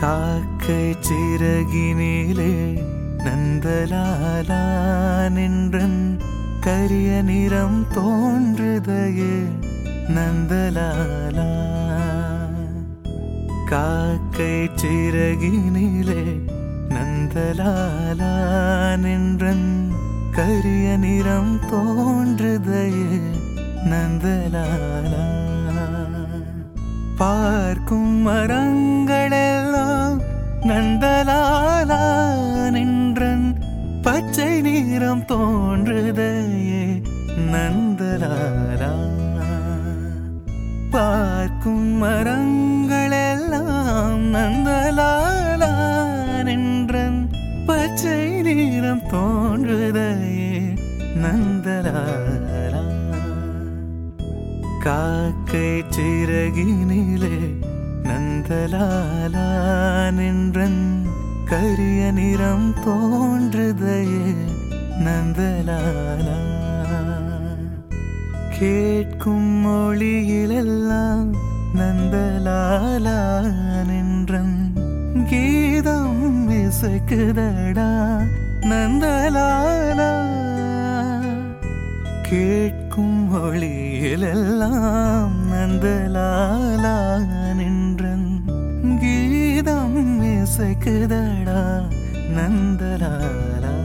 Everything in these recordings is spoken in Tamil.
காக்கை சிறகினிலே நந்தலாலா நின்றன் கரிய நிறம் தோன்றுதையே நந்தலாலா காக்கை சிறகினிலே நந்தலாலா நின்றன் கரிய நிறம் தோன்றுதையே நந்தலாலா பார்க்கும் மரங்களெல்லாம் நந்தலாலா நின்றன் பச்சை நிறம் தோன்றுதையே நந்தலாலா பார்க்கும் மரங்களெல்லாம் நந்தலாலா நின்றன் பச்சை நிறம் தோன்றுதையே நந்தலாலா காக்கை சிறகினிலே நந்தலாலா நின்றன் கரிய நிறம் தோன்றுதையே நந்தலாலா கேட்கும் மொழியிலெல்லாம் நந்தலாலா நின்றன் கீதம் இசைக்குதடா நந்தலாலா கேட்கும் மொழியிலெல்லாம் நந்தலாலா நின்றன் கீதம் இசைக்குதடா நந்தலாலா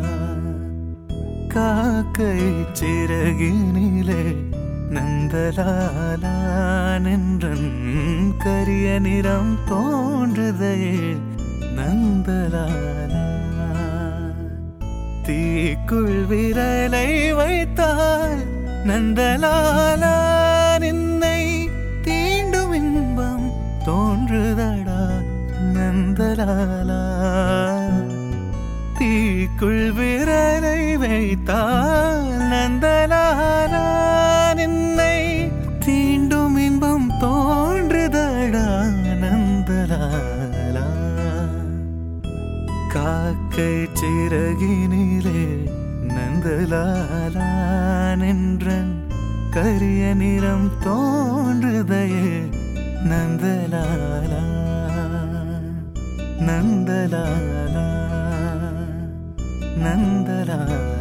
காக்கை சிறகினிலே நந்தலாலா நின்றன் கரிய நிறம் தோன்றுதையே நந்தலாலா தீக்குள் விரலை வைத்தால் நந்தலாலா நின்னை தீண்டும் இன்பம் தோன்றுதடா நந்தலாலா தீக்குள் விரலை வைத்தால் நந்தலாலா நின்னை தீண்டும் இன்பம் தோன்றுதடா நந்தலாலா காக்கை சிறகினிலே நந்தலாலா நின்றன் கரிய நிறம் தோன்றுதையே நந்தலாலா நந்தலாலா நந்தலாலா